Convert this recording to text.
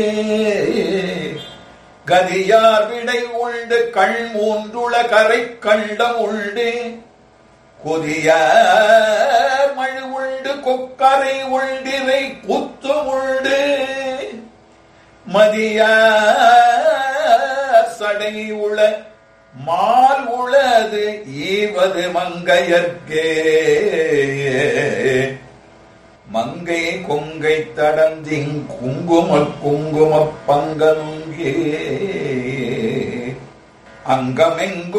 கதியார் விடை உண்டு கண் மூன்றுள கரை கண்டம் உண்டு கொதிய மழு உண்டு கொக்கரை உண்டிரை புத்து உண்டு மதிய சடை உள மால் உளது ஈவது மங்கையர்க்கே மங்கை கொங்கை தடந்திங் குங்கும குங்கும பங்கனுங்கே அங்கமெங்கும்